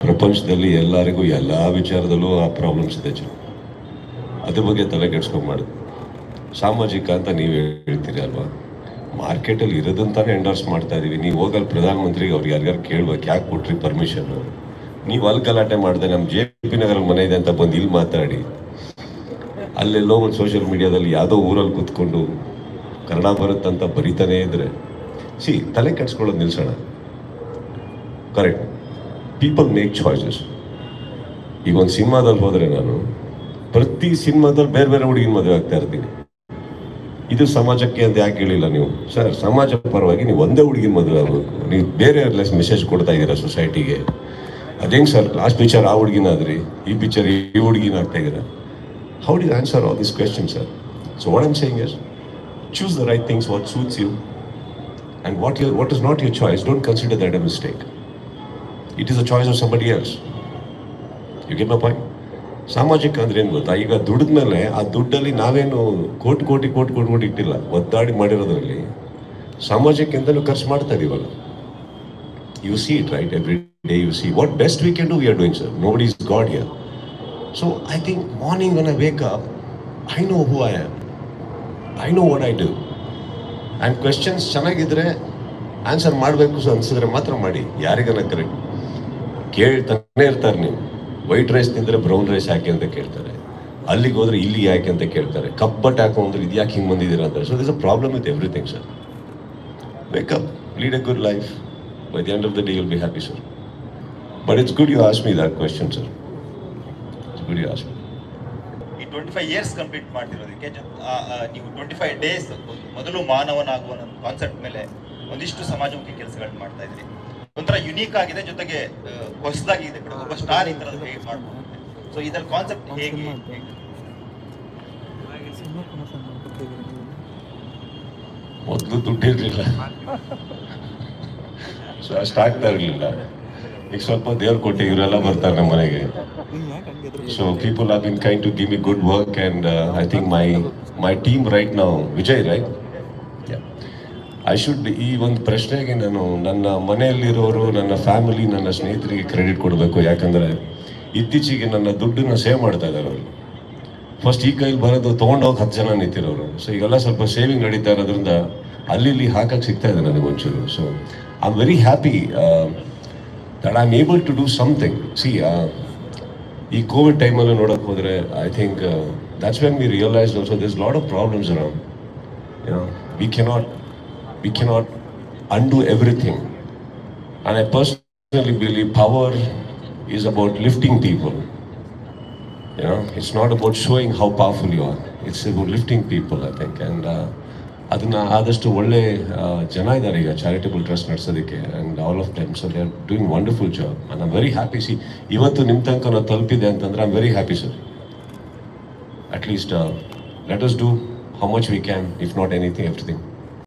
ಪ್ರಪಂಚದಲ್ಲಿ ಎಲ್ಲರಿಗೂ ಎಲ್ಲ ವಿಚಾರದಲ್ಲೂ ಆ ಪ್ರಾಬ್ಲಮ್ಸ್ ಇದೆ ಜನ ಅದ್ರ ಬಗ್ಗೆ ತಲೆ ಕೆಡ್ಸ್ಕೊಂಡ್ ಮಾಡುದು ಸಾಮಾಜಿಕ ಅಂತ ನೀವು ಹೇಳ್ತೀರಿ ಅಲ್ವಾ ಮಾರ್ಕೆಟಲ್ಲಿ ಇರೋದಂತಾನೆ ಎಂಡರ್ಸ್ ಮಾಡ್ತಾ ಇದೀವಿ ನೀವು ಹೋಗಲ್ಲಿ ಪ್ರಧಾನಮಂತ್ರಿಗೆ ಅವ್ರಿಗೆ ಯಾರ್ಯಾರು ಕೇಳ್ಬೇಕು ಯಾಕೆ ಕೊಟ್ರಿ ಪರ್ಮಿಷನ್ ನೀವು ಅಲ್ಲಿ ಗಲಾಟೆ ಮಾಡಿದೆ ನಮ್ಮ ಜೆ ಪಿ ನಗರ ಮನೆ ಇದೆ ಅಂತ ಬಂದು ಇಲ್ಲಿ ಮಾತಾಡಿ ಅಲ್ಲೆಲ್ಲೋ ಒಂದು ಸೋಷಿಯಲ್ ಮೀಡಿಯಾದಲ್ಲಿ ಯಾವುದೋ ಊರಲ್ಲಿ ಕೂತ್ಕೊಂಡು ಕನ್ನಡ ಬರುತ್ತಂತ ಬರಿತಾನೇ ಇದ್ರೆ ಸಿ ತಲೆ ಕೆಡ್ಸ್ಕೊಳ್ಳೋದು ನಿಲ್ಸೋಣ ಕರೆಕ್ಟ್ ಪೀಪಲ್ ಮೇಕ್ ಚಾಯ್ಸಸ್ ಈಗ ಒಂದು ಸಿನಿಮಾದಲ್ಲಿ ಹೋದರೆ ನಾನು ಪ್ರತಿ ಸಿನಿಮಾದಲ್ಲಿ ಬೇರೆ ಬೇರೆ ಹುಡುಗಿನ ಮದುವೆ ಆಗ್ತಾ ಇರ್ತೀನಿ ಇದು ಸಮಾಜಕ್ಕೆ ಅಂತ ಯಾಕೆ ಹೇಳಿಲ್ಲ ನೀವು ಸರ್ ಸಮಾಜ ಪರವಾಗಿ ನೀವು ಒಂದೇ ಹುಡುಗಿನ ಮದುವೆ ಆಗಬೇಕು ನೀವು ಬೇರೆ ಮೆಸೇಜ್ ಕೊಡ್ತಾ ಇದ್ದೀರಾ ಸೊಸೈಟಿಗೆ ಅದೇಂಗೆ ಸರ್ ಲಾಸ್ಟ್ ಪಿಕ್ಚರ್ ಆ ಹುಡುಗಿನಾದ್ರಿ ಈ ಪಿಕ್ಚರ್ ಈ ಹುಡುಗಿನ ಆಗ್ತಾ ಇದ್ದೀರಾ how the answer all this question sir so what am saying is choose the right things what suits you and what you what is not your choice don't consider that a mistake it is a choice of somebody else you get my point ಸಾಮಾಜಿಕ ಅಂದ್ರೆ ಏನು ಗೊತ್ತಾ ಈಗ ದುಡಿದ ಮೇಲೆ ಆ ದುಡ್ಡಲ್ಲಿ ನಾವೇನು ಕೋಟಿ ಕೋಟಿ ಕೋಟಿ ಕೋಟಿ ಕೋಟಿ ಇಟ್ಟಿಲ್ಲ ಒದ್ದಾಡಿ ಮಾಡಿರೋದ್ರಲ್ಲಿ ಸಮಾಜಕ್ಕಿಂತಲೂ ಖರ್ಚು ಮಾಡ್ತಾ ಇದೀವಲ್ಲ you see it right every day you see what best we can do we are doing sir nobody is God here so I think morning when I wake up I know who I am I know what I do and questions ಚೆನ್ನಾಗಿದ್ರೆ answer ಮಾಡಬೇಕು so ಅನ್ಸಿದ್ರೆ ಮಾತ್ರ ಮಾಡಿ ಯಾರಿಗನ correct ಕೇಳ್ತಾನೆ ಇರ್ತಾರೆ ನೀವು white rice ತಿಂದರೆ ಬ್ರೌನ್ ರೈಸ್ ಯಾಕೆ ಅಂತ ಕೇಳ್ತಾರೆ ಅಲ್ಲಿಗೆ ಹೋದ್ರೆ ಇಲ್ಲಿ ಯಾಕೆ ಅಂತ ಕೇಳ್ತಾರೆ ಕಪ್ಪಟ್ ಹಾಕೊಂಡ್ರೆ ಇದು ಯಾಕೆ ಹಿಂಗೆ ಬಂದಿದ್ದೀರಾ ಅಂತಾರೆ so this a problem with everything sir wake up lead a good life by the end of the day will be happy sir but it's good you ask me that question sir it's good you ask me ಈ twenty five years complete ಮಾಡ್ತಿರೋದಕ್ಕೆ ಜೊ- ಆ- ಆ ನೀವು twenty five days ಮೊದಲು ಮಾನವನಾಗುವ ಒಂದು concept ಮೇಲೆ ಒಂದಿಷ್ಟು ಸಮಾಜಮುಖಿ ಕೆಲಸಗಳನ್ನ ಮಾಡ್ತಾ ಇದ್ರಿ ಒಂಥರ ಯುನೀಕ್ ಆಗಿದೆ ಜೊತೆಗೆ ಆ, ಹೊಸದಾಗಿದೆ ಕೂಡ ಒಬ್ಬ ಸ್ಟಾರ್ ಈ ಥರದ್ದು ಹೇಗೆ ಮಾಡ್ಬೋದು ಸೊ ಇದರ ಕಾನ್ಸೆಪ್ಟ್ ಹೇಗೆ ಹೇಗೆ? ಮೊದಲು ದುಡ್ಡು ಇರಲಿಲ್ಲ ಸೊ ಅಷ್ಟು ಆಗ್ತಾ ಇರಲಿಲ್ಲ ಈಗ ಸ್ವಲ್ಪ ದೇವ್ರು ಕೊಟ್ಟು ಇವರೆಲ್ಲ ಬರ್ತಾರೆ ನಮ್ಮ ಮನೆಗೆ so people are been kind to give me good work and I think my my team right ನಾವು ವಿಜಯ್ ರೈಟ್ ಐ ಶುಡ್ ಈ ಒಂದು ಪ್ರಶ್ನೆಗೆ ನಾನು ನನ್ನ ಮನೆಯಲ್ಲಿರೋರು ನನ್ನ ಫ್ಯಾಮಿಲಿ ನನ್ನ ಸ್ನೇಹಿತರಿಗೆ ಕ್ರೆಡಿಟ್ ಕೊಡಬೇಕು ಯಾಕಂದರೆ ಇತ್ತೀಚೆಗೆ ನನ್ನ ದುಡ್ಡನ್ನ ಸೇವ್ ಮಾಡ್ತಾ ಇದ್ದಾರೆ ಅವರು ಫಸ್ಟ್ ಈ ಕೈಲಿ ಬರೋದು ತೊಗೊಂಡೋಗಿ ಹತ್ತು ಜನ ನಿಂತಿರೋರು ಸೊ ಈಗೆಲ್ಲ ಸ್ವಲ್ಪ ಸೇವಿಂಗ್ ನಡೀತಾ ಇರೋದ್ರಿಂದ ಅಲ್ಲಿ ಇಲ್ಲಿ ಹಾಕಕ್ಕೆ ಸಿಗ್ತಾ ಇದೆ ನನಗೆ ಒಂಚೂರು so I am very happy that I am able to do something see ಈ ಕೋವಿಡ್ ಟೈಮಲ್ಲಿ ನೋಡೋಕೆ ಹೋದರೆ I think that's when we realise also this lot of problems around you know we cannot we cannot undo everything and i personally believe power is about lifting people you know it's not about showing how powerful you are it's about lifting people i think and uh, ಅದನ್ನ ಆದಷ್ಟು ಒಳ್ಳೆ ಆ, ಜನ ಇದ್ದಾರೆ ಈಗ charitable trust ನಡೆಸೋದಕ್ಕೆ and all of them so they are doing wonderful job and I'm very happy see ಇವತ್ತು ನಿಮ್ಮ ತನಕ ನಾವು ತಲುಪಿದೆ ಅಂತಂದ್ರೆ I'm very happy sir at least uh, let us do how much we can, if not anything, everything.